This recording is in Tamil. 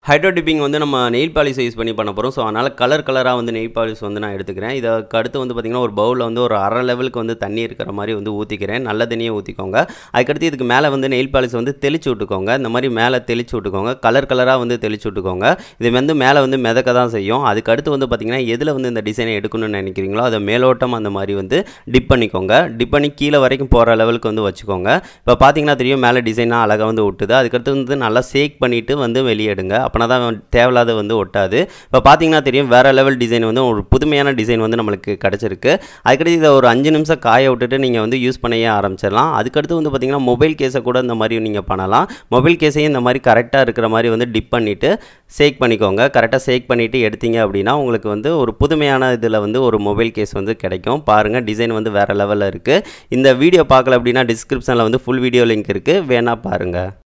ஹைட்ரோ டிப்பிங் வந்து நம்ம நெயில் பாலிஷ் யூஸ் பண்ணி பண்ண போகிறோம் ஸோ அதனால் கலர் கலராக வந்து நெயில் பாலிஷ் வந்து நான் எடுத்துக்கிறேன் இதுக்கு அடுத்து வந்து பார்த்திங்கன்னா ஒரு பவுலில் வந்து ஒரு அரை லெவலுக்கு வந்து தண்ணி இருக்கிற மாதிரி வந்து ஊற்றிக்கிறேன் நல்ல தண்ணியை ஊற்றிக்கோங்க அதுக்கடுத்து இதுக்கு மேலே வந்து நெயில் பாலிஷ் வந்து தெளிச்சு விட்டுக்கோங்க இந்த மாதிரி மேலே தெளிச்சு விட்டுக்கோங்க கலர் கலராக வந்து தெளிச்சு விட்டுக்கோங்க இது வந்து மேலே வந்து மிதக்க தான் செய்யும் அதுக்கு அடுத்து வந்து பார்த்திங்கன்னா எதில் வந்து இந்த டிசைனை எடுக்கணும்னு நினைக்கிறீங்களோ அதை மேலோட்டம் அந்த மாதிரி வந்து டிப் பண்ணிக்கோங்க டிப் பண்ணி கீழே வரைக்கும் போகிற லெவலுக்கு வந்து வச்சுக்கோங்க இப்போ பார்த்தீங்கன்னா தெரியும் மேலே டிசைனாக அழகாக வந்து ஒட்டுது அதுக்கடுத்து வந்து நல்லா சேக் பண்ணிவிட்டு வந்து வெளியே எடுங்க அப்போனா தான் தேவையில்லாத வந்து ஒட்டாது இப்போ பார்த்தீங்கன்னா தெரியும் வேறு லெவல் டிசைன் வந்து ஒரு புதுமையான டிசைன் வந்து நம்மளுக்கு கிடச்சிருக்கு அதுக்கடுத்து இதை ஒரு அஞ்சு நிமிஷம் காய விட்டுட்டு நீங்கள் வந்து யூஸ் பண்ணையே ஆரம்பிச்சிடலாம் அதுக்கடுத்து வந்து பார்த்திங்கன்னா மொபைல் கேஸை கூட இந்த மாதிரி நீங்கள் பண்ணலாம் மொபைல் கேஸையும் இந்த மாதிரி கரெக்டாக இருக்கிற மாதிரி வந்து டிப் பண்ணிவிட்டு சேக் பண்ணிக்கோங்க கரெக்டாக சேக் பண்ணிவிட்டு எடுத்தீங்க அப்படின்னா உங்களுக்கு வந்து ஒரு புதுமையான இதில் வந்து ஒரு மொபைல் கேஸ் வந்து கிடைக்கும் பாருங்கள் டிசைன் வந்து வேறு லெவலில் இருக்குது இந்த வீடியோ பார்க்கல அப்படின்னா டிஸ்கிரிப்ஷனில் வந்து ஃபுல் வீடியோ லிங்க் இருக்குது வேணால் பாருங்கள்